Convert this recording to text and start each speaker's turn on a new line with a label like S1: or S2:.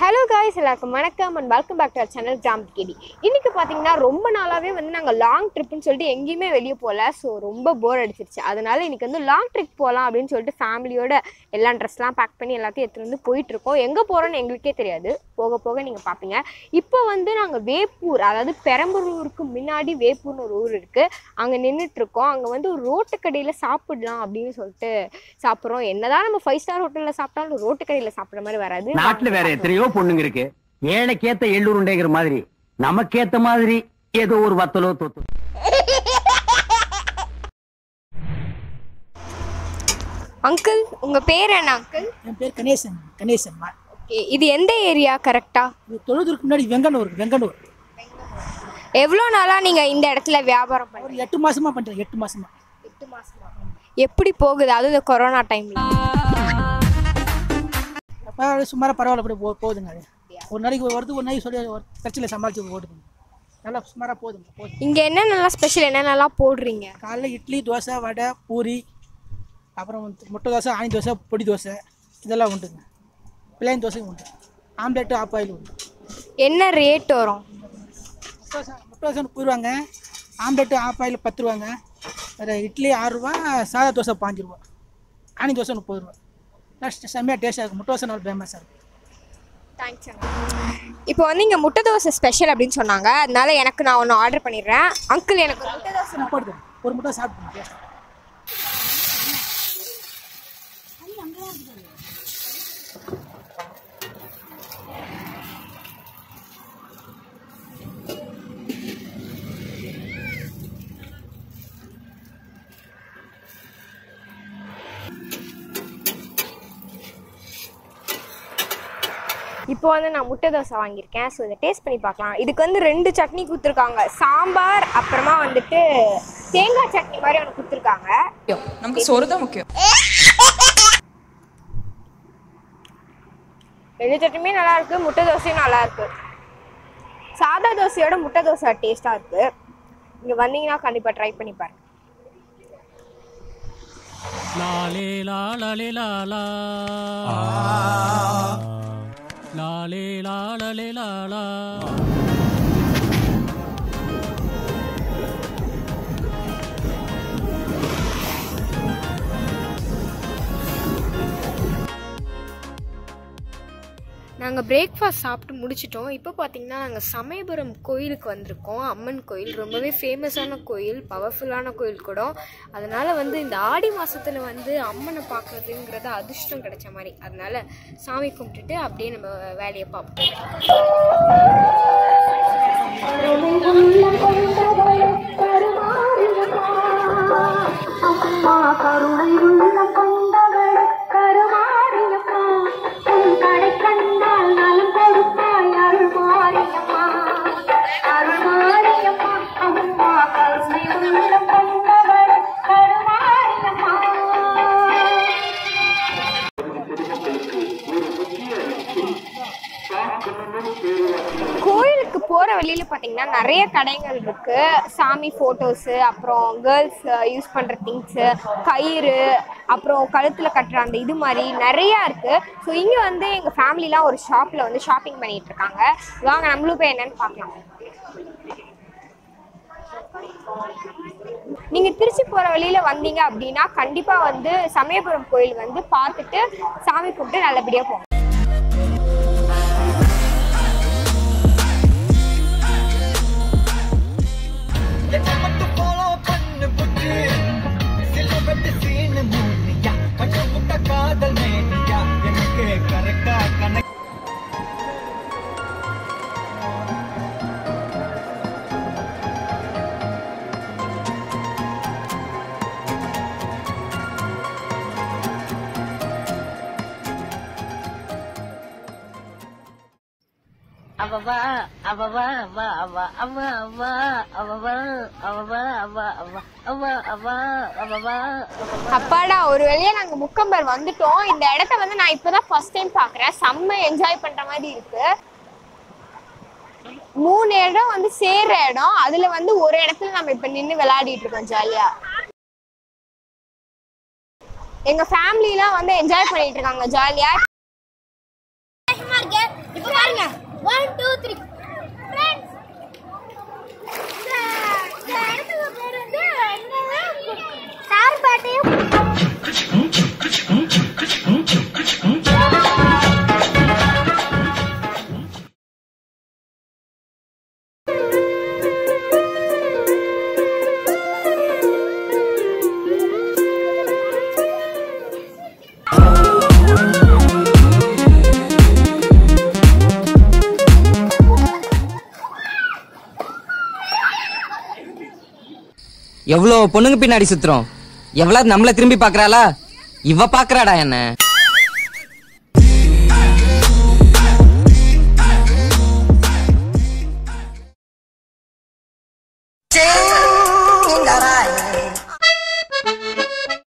S1: hello guys எல்லாருக்கும் வணக்கம் and welcome back to channel ஜாம் கேடி இன்னைக்கு பார்த்தீங்கன்னா ரொம்ப நாளாகவே வந்து நாங்கள் லாங் ட்ரிப்னு சொல்லிட்டு எங்கேயுமே வெளியே போகல ஸோ ரொம்ப போர் அடிச்சிருச்சு அதனால இன்னைக்கு வந்து லாங் ட்ரிப் போகலாம் அப்படின்னு சொல்லிட்டு ஃபேமிலியோட எல்லா ட்ரெஸ்லாம் பேக் பண்ணி எல்லாத்தையும் எடுத்துகிட்டு வந்து போயிட்டு இருக்கோம் எங்கே போகிறோன்னு எங்களுக்கே தெரியாது போக போக நீங்கள் பார்ப்பீங்க இப்போ வந்து நாங்கள் வேப்பூர் அதாவது பெரம்பலூருக்கு முன்னாடி வேப்பூர்னு ஒரு ஊர் இருக்குது அங்கே நின்றுட்டுருக்கோம் அங்கே வந்து ஒரு ரோட்டு கடையில் சாப்பிடலாம் அப்படின்னு சொல்லிட்டு சாப்பிட்றோம் என்னதான் நம்ம ஃபைவ் ஸ்டார் ஹோட்டலில் சாப்பிட்டாலும் ரோட்டு கடையில் சாப்பிட்ற மாதிரி வராது
S2: நாட்டுல வேற எத்தனையோ பொண்ணுங்க இருக்கு ஏழைக்கேத்த எள்ளுருண்டைங்கிற மாதிரி நமக்கேத்த மாதிரி ஏதோ ஒரு வத்தலோ தொத்து
S1: அங்கிள் உங்கள் பேர் என்ன அங்கிள்
S3: என் பேர் கணேசன் கணேசன் மா-
S1: ஓகே இது எந்த ஏரியா கரெக்டா
S3: இது தொழுதூருக்கு முன்னாடி வெங்கனூர் வெங்கனூர்
S1: எவ்வளோ நாளாக நீங்கள் இந்த இடத்துல வியாபாரம்
S3: ஒரு
S1: பண்ணுறீங்க
S3: எட்டு மாசமா பண்றேன் எட்டு மாசமா
S1: எட்டு மாசமா எப்படி போகுது அதுவும் இந்த கொரோனா டைம்ல
S3: அப்போ சுமாராக பரவாயில்ல அப்படி போ போகுதுங்க அது ஒரு நாளைக்கு வருது ஒரு நாளைக்கு சொல்லி ஒரு பிரச்சனை சமாளிச்சு ஓடுதுங்க நல்லா சுமாராக போதுங்க போதும்
S1: இங்கே என்னென்னலாம் ஸ்பெஷல் என்னென்னலாம் போடுறீங்க
S3: காலைல இட்லி தோசை வடை பூரி அப்புறம் வந்து முட்டை தோசை ஆணி தோசை பொடி தோசை இதெல்லாம் உண்டுங்க பிளைன் தோசையும் உண்டு ஆம்லேட்டு ஆப் ஆயில் உண்டு
S1: என்ன ரேட் வரும்
S3: முட்டை தோசை முட்டை தோசை முப்பது ரூபாங்க ஆம்லேட்டு ஆப் ஆயில் பத்து ரூபாங்க வேறு இட்லி ஆறு ரூபா சாதா தோசை பாஞ்சு ரூபா ஆணி தோசை முப்பது ரூபா நல்லா செம்மையாக டேஸ்ட்டாக இருக்கும் முட்டை தோசை நல்லா ஃபேமஸாக இருக்கும்
S1: தேங்க்ஸ் இப்போ வந்து இங்கே முட்டை தோசை ஸ்பெஷல் அப்படின்னு சொன்னாங்க அதனால எனக்கு நான் ஒன்று ஆர்டர் பண்ணிடுறேன் அங்கிள் எனக்கு ஒரு முட்டை தோசை
S3: நான் போட்டுக்கிறேன் ஒரு முட்டை சாப்பிடுங்க டேஸ்ட்டாக
S1: இப்போ வந்து நான் முட்டை தோசை வாங்கியிருக்கேன் ஸோ இதை டேஸ்ட் பண்ணி பார்க்கலாம் இதுக்கு வந்து ரெண்டு சட்னி கொடுத்துருக்காங்க சாம்பார் அப்புறமா வந்துட்டு தேங்காய் சட்னி மாதிரி ஒன்று கொடுத்துருக்காங்க
S4: முக்கியம் நமக்கு சோறு தான் முக்கியம்
S1: ரெண்டு சட்னியுமே நல்லா இருக்கு முட்டை தோசையும் நல்லா இருக்கு சாதா தோசையோட முட்டை தோசை டேஸ்ட்டாக இருக்கு இங்கே வந்தீங்கன்னா கண்டிப்பாக ட்ரை பண்ணி பாருங்க
S5: லாலே லாலே லாலா லாலே லாலே லாலா
S1: நாங்கள் பிரேக்ஃபாஸ்ட் சாப்பிட்டு முடிச்சிட்டோம் இப்போ பார்த்தீங்கன்னா நாங்கள் சமயபுரம் கோயிலுக்கு வந்திருக்கோம் அம்மன் கோயில் ரொம்பவே ஃபேமஸான கோயில் பவர்ஃபுல்லான கோயில் கூட அதனால் வந்து இந்த ஆடி மாதத்தில் வந்து அம்மனை பார்க்குறதுங்கிறது அதிர்ஷ்டம் கிடைச்ச மாதிரி அதனால சாமி கும்பிட்டுட்டு அப்படியே நம்ம வேலையை பார்ப்போம்
S6: அம்மா கருணை உள்ளம் கொண்டவளே கருமாரியம்மா உன் கடை கண்டால் நலம் கொடுப்பாய் அருள்மாரியம்மா அருள்மாரியம்மா அம்மா கருணை உள்ளம் கொண்டவளே கருமாரியம்மா
S1: கோயிலுக்கு போகிற வழியில் பார்த்தீங்கன்னா நிறைய கடைகள் இருக்கு சாமி ஃபோட்டோஸு அப்புறம் கேர்ள்ஸ் யூஸ் பண்ணுற திங்ஸு கயிறு அப்புறம் கழுத்தில் கட்டுற அந்த இது மாதிரி நிறையா இருக்கு ஸோ இங்கே வந்து எங்கள் ஃபேமிலிலாம் ஒரு ஷாப்பில் வந்து ஷாப்பிங் பண்ணிட்டு இருக்காங்க வாங்க நம்மளும் போய் என்னன்னு பார்க்கலாம் நீங்க திருச்சி போற வழியில வந்தீங்க அப்படின்னா கண்டிப்பா வந்து சமயபுரம் கோயில் வந்து பார்த்துட்டு சாமி கும்பிட்டு நல்லபடியா போங்க
S7: என்ன மட்டும் ஃபாலோ பண்ணு புட்டு சிலபட்டு சீனு மூனியா கண்ணு முட்ட காதல் மேனியா எனக்கு கரெக்டா கணக்கு
S8: அவவா அவவா அவா அவா அவா அவா அவவா அவவா அவா அவா அவா அவா அவவா அவவா
S1: அப்பாடா ஒரு வழியா நாங்க முக்கம்பர் வந்துட்டோம் இந்த இடத்த வந்து நான் இப்பதான் ஃபர்ஸ்ட் டைம் பாக்குறேன் செம்ம என்ஜாய் பண்ற மாதிரி இருக்கு மூணு இடம் வந்து சேர்ற இடம் அதுல வந்து ஒரு இடத்துல நம்ம இப்ப நின்னு விளையாடிட்டு இருக்கோம் ஜாலியா எங்க ஃபேமிலிலாம் வந்து என்ஜாய் பண்ணிட்டு இருக்காங்க ஜாலியா
S6: இருக்கு பாருங்க ஒன் டூ த்ரீ சார் பாட்டையும்
S9: எவ்வளோ பொண்ணுங்க பின்னாடி சுத்துறோம் எவ்வளவு நம்மள திரும்பி பாக்குறாளா இவ பாக்குறாடா என்ன